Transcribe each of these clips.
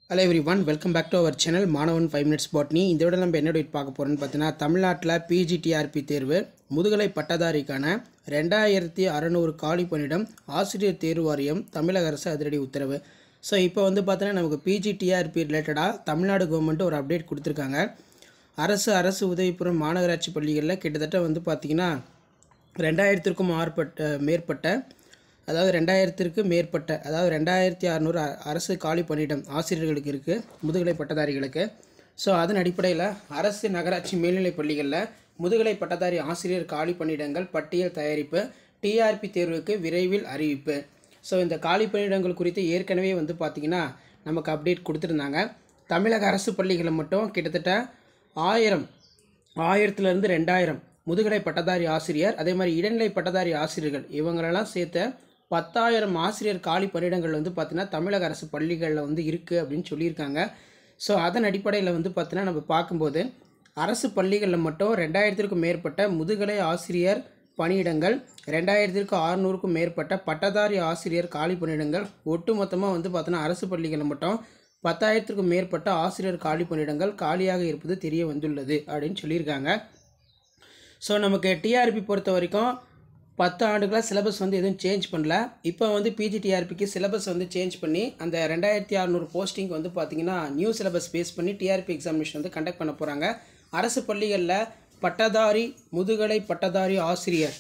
hello everyone welcome back to our channel மாணவன் five minutes botany இந்த விட நம்ம என்ன டேட் பார்க்க போகிறோம்னு பார்த்தீங்கன்னா தமிழ்நாட்டில் பிஜிடிஆர்பி தேர்வு முதுகலை பட்டதாரிக்கான ரெண்டாயிரத்தி அறநூறு காலி பணியிடம் ஆசிரியர் தேர்வு வாரியம் தமிழக அரசு அதிரடி உத்தரவு ஸோ இப்போ வந்து பார்த்தீங்கன்னா நமக்கு பிஜிடிஆர்பி ரிலேட்டடாக தமிழ்நாடு கவர்மெண்ட் ஒரு அப்டேட் கொடுத்துருக்காங்க அரசு அரசு உதவிபுறம் மாநகராட்சி பள்ளிகளில் கிட்டத்தட்ட வந்து பார்த்திங்கன்னா ரெண்டாயிரத்திற்கும் மாறுபட்ட மேற்பட்ட அதாவது ரெண்டாயிரத்திற்கு மேற்பட்ட அதாவது ரெண்டாயிரத்தி அறநூறு அ- அரசு காலி பணியிடம் ஆசிரியர்களுக்கு இருக்குது முதுகலை பட்டதாரிகளுக்கு ஸோ அதன் அடிப்படையில் அரசு நகராட்சி மேல்நிலைப் பள்ளிகளில் முதுகலை பட்டதாரி ஆசிரியர் காலி பணியிடங்கள் பட்டியல் தயாரிப்பு டிஆர்பி தேர்வுக்கு விரைவில் அறிவிப்பு ஸோ இந்த காலி பணியிடங்கள் குறித்து ஏற்கனவே வந்து பார்த்திங்கன்னா நமக்கு அப்டேட் கொடுத்துருந்தாங்க தமிழக அரசு பள்ளிகளில் மட்டும் கிட்டத்தட்ட ஆயிரம் ஆயிரத்துலேருந்து ரெண்டாயிரம் முதுகலை பட்டதாரி ஆசிரியர் அதே மாதிரி இடைநிலை பட்டதாரி ஆசிரியர்கள் இவங்களெல்லாம் சேர்த்த பத்தாயிரம் ஆசிரியர் காலி பணியிடங்கள் வந்து பார்த்தீங்கன்னா தமிழக அரசு பள்ளிகளில் வந்து இருக்குது அப்படின்னு சொல்லியிருக்காங்க ஸோ அதன் அடிப்படையில் வந்து பார்த்தீங்கன்னா நம்ம பார்க்கும்போது அரசு பள்ளிகளில் மட்டும் ரெண்டாயிரத்திற்கும் மேற்பட்ட முதுகலை ஆசிரியர் பணியிடங்கள் ரெண்டாயிரத்திற்கும் ஆறுநூறுக்கும் மேற்பட்ட பட்டதாரி ஆசிரியர் காலி பணியிடங்கள் ஒட்டுமொத்தமாக வந்து பார்த்தோன்னா அரசு பள்ளிகளில் மட்டும் பத்தாயிரத்திற்கும் மேற்பட்ட ஆசிரியர் காலி பணியிடங்கள் காலியாக இருப்பது தெரிய வந்துள்ளது அப்படின்னு சொல்லியிருக்காங்க ஸோ நமக்கு டிஆர்பி பொறுத்த வரைக்கும் பத்து ஆண்டுகளாக சிலபஸ் வந்து எதுவும் சேஞ்ச் பண்ணல இப்போ வந்து பிஜிடிஆர்பிக்கு சிலபஸ் வந்து சேஞ்ச் பண்ணி அந்த ரெண்டாயிரத்தி அறநூறு போஸ்டிங் வந்து பார்த்திங்கன்னா நியூ சிலபஸ் பேஸ் பண்ணி டிஆர்பி எக்ஸாமினேஷன் வந்து கண்டக்ட் பண்ண போகிறாங்க அரசு பள்ளிகளில் பட்டதாரி முதுகலை பட்டதாரி ஆசிரியர்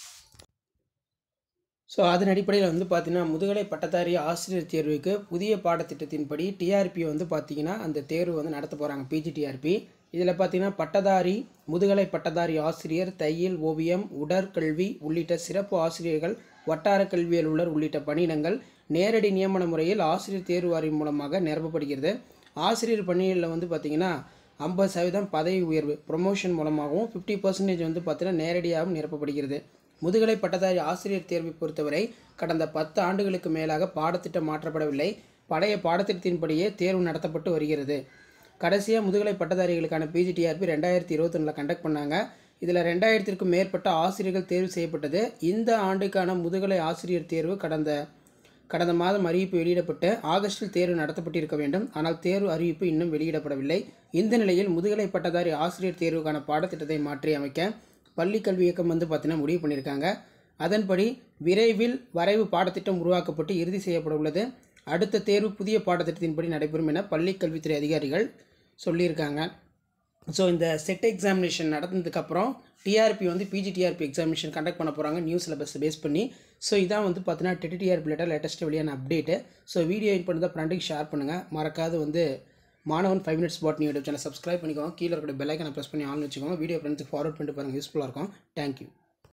ஸோ அதன் அடிப்படையில் வந்து பார்த்தீங்கன்னா முதுகலை பட்டதாரி ஆசிரியர் தேர்வுக்கு புதிய பாடத்திட்டத்தின்படி டிஆர்பி வந்து பார்த்தீங்கன்னா அந்த தேர்வு வந்து நடத்த போகிறாங்க பிஜிடிஆர்பி இதில் பார்த்தீங்கன்னா பட்டதாரி முதுகலை பட்டதாரி ஆசிரியர் தையல் ஓவியம் உடற்கல்வி உள்ளிட்ட சிறப்பு ஆசிரியர்கள் வட்டார கல்வி அலுவலர் உள்ளிட்ட பணியிடங்கள் நேரடி நியமன முறையில் ஆசிரியர் தேர்வு வாரியம் மூலமாக நிரப்பப்படுகிறது ஆசிரியர் பணிகளில் வந்து பார்த்தீங்கன்னா ஐம்பது சதவீதம் பதவி உயர்வு ப்ரொமோஷன் மூலமாகவும் ஃபிஃப்டி பர்சன்டேஜ் வந்து பார்த்தீங்கன்னா நேரடியாகவும் நிரப்பப்படுகிறது முதுகலை பட்டதாரி ஆசிரியர் தேர்வை பொறுத்தவரை கடந்த பத்து ஆண்டுகளுக்கு மேலாக பாடத்திட்டம் மாற்றப்படவில்லை பழைய பாடத்திட்டத்தின்படியே தேர்வு நடத்தப்பட்டு வருகிறது கடைசியாக முதுகலை பட்டதாரிகளுக்கான பிஜிடிஆர்பி ரெண்டாயிரத்தி இருபத்தொன்னில் கண்டக்ட் பண்ணாங்க இதில் ரெண்டாயிரத்திற்கும் மேற்பட்ட ஆசிரியர்கள் தேர்வு செய்யப்பட்டது இந்த ஆண்டுக்கான முதுகலை ஆசிரியர் தேர்வு கடந்த கடந்த மாதம் அறிவிப்பு வெளியிடப்பட்டு ஆகஸ்டில் தேர்வு நடத்தப்பட்டிருக்க வேண்டும் ஆனால் தேர்வு அறிவிப்பு இன்னும் வெளியிடப்படவில்லை இந்த நிலையில் முதுகலை பட்டதாரி ஆசிரியர் தேர்வுக்கான பாடத்திட்டத்தை மாற்றி அமைக்க பள்ளி கல்வி இயக்கம் வந்து பார்த்தீங்கன்னா முடிவு பண்ணியிருக்காங்க அதன்படி விரைவில் வரைவு பாடத்திட்டம் உருவாக்கப்பட்டு இறுதி செய்யப்பட உள்ளது அடுத்த தேர்வு புதிய பாடத்திட்டத்தின்படி நடைபெறும் என பள்ளி கல்வித்துறை அதிகாரிகள் சொல்லியிருக்காங்க ஸோ இந்த செட் எக்ஸாமினேஷன் நடந்ததுக்கப்புறம் டிஆர்பி வந்து பிஜிடிஆர்பி எக்ஸாமினேஷன் கண்டக்ட் பண்ண போகிறாங்க நியூ சிலபஸ் பேஸ் பண்ணி ஸோ இதான் வந்து பார்த்தீங்கன்னா டெட்டிடிஆர்பி லெட்டர் லேட்டஸ்ட் வெளியான அப்டேட்டு ஸோ வீடியோ இன் பண்ணி ஃப்ரெண்டுக்கு ஷேர் பண்ணுங்கள் மறக்காது வந்து மாணவன் ஃபைவ் மினிட்ஸ் பாட் யூடியூப் சேனல் சப்ஸ்கிரைப் பண்ணிக்கோங்க கீழே இருக்கிற பெல்லைக்கனை ப்ரெஸ் பண்ணி ஆன் வச்சுக்கோங்க வீடியோ ஃப்ரெண்ட்ஸுக்கு ஃபார்வர்ட் பண்ணிட்டு பாருங்கள் யூஸ்ஃபுல்லாக இருக்கும் தேங்க்யூ